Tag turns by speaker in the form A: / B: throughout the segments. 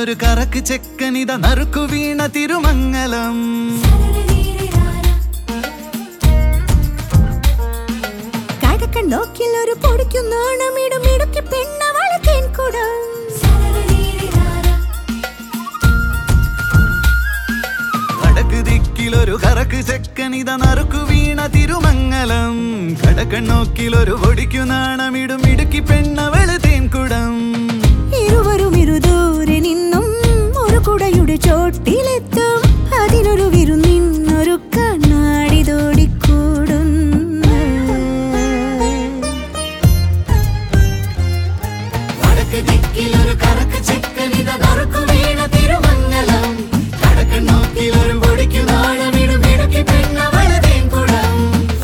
A: ദിക്കിലൊരു കറക്ക് ചെക്കനിത നറുക്കു വീണ തിരുമംഗലം
B: കടക്കൻ നോക്കിൽ ഒരു പൊടിക്കും നാണമിടും ഇടുക്കി പെണ്ണവളെ തേൻകുടം
A: വടക്ക് ദിക്കിലൊരു കറക്ക് ചെക്കനിത നറുക്കു വീണ തിരുമംഗലം കടക്കണ്ണോക്കിലൊരു പൊടിക്കു നാണമിടും ഇടുക്കി പെണ്ണവള് തേൻകുടം
B: ഇരുവരും ഇരുദൂരെ നിന്നും ഒരു കുടയുടെ ചോട്ടിലെത്തും അതിനൊരു വിരുന്നിന്നൊരു കണ്ണാടി തോടിക്കൂടുന്നു
A: വടക്ക് ദിക്കിലൊരു കറക്ക് ചെക്കനിത നറുക്കു വീണ തിരുമംഗലം കടക്കണ്ണോക്കിലൊരു പൊടിക്കു നാണമിടും ഇടുക്കി പെണ്ണവള് തേൻകുടം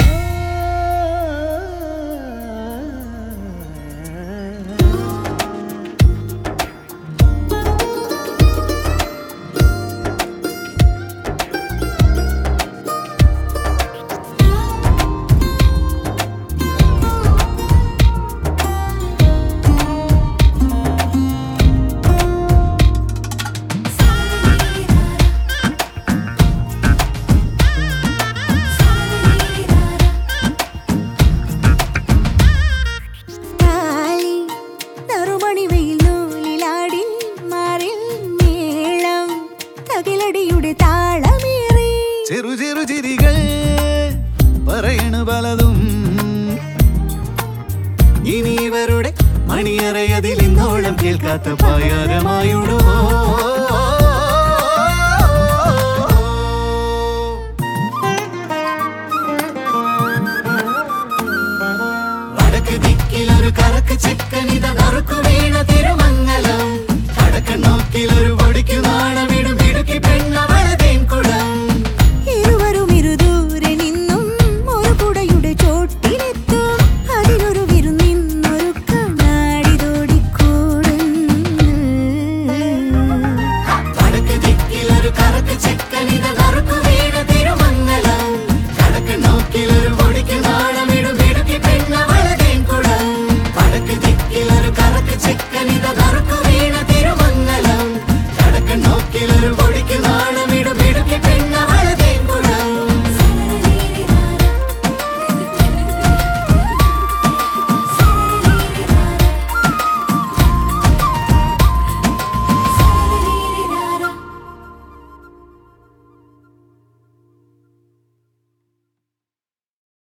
B: താലി നറുമണി വെയിൽ നൂലിലാടി മാറിൽ മേളം തകിലടിയുടെ താളമേറി
A: ചെറു ചെറു ചിരികൾ പറയണു പലതും ഇനി ഇവരുടെ മണിയറയതിൽ ഇന്നോളം കേൾക്കാത്ത പായാരമായുടുമോ വടക്ക് ദിക്കിലൊരു കറക്ക് ചെക്കനിത നറുക്കു വീണ തിരുമംഗലം വടക്ക് നോക്കിലൊരു പൊടിക്കു നാണമിടും ഇടുക്കി പെണ്ണവള തേൻകുടം
B: ഇരുവരും ഇരുദൂരെ നിന്നും ഒരു കുടയുടെ ചോട്ടിലെത്തും അതിനൊരു വിരുന്നിന്നൊരു കണ്ണാടി തോടിക്കൂടുന്നു
A: വടക്ക് ദിക്കിലൊരു കറക്ക് ചെക്കനിത നറുക്കു വീണ തിരുമംഗലം കടക്ക് നോക്കിലൊരു പൊടിക്ക് നാണമിടും ഇടുക്കി പെണ്ണവള തേൻകുടം വടക്ക് ദിക്കിലൊരു കറക്ക് ചെക്കനിത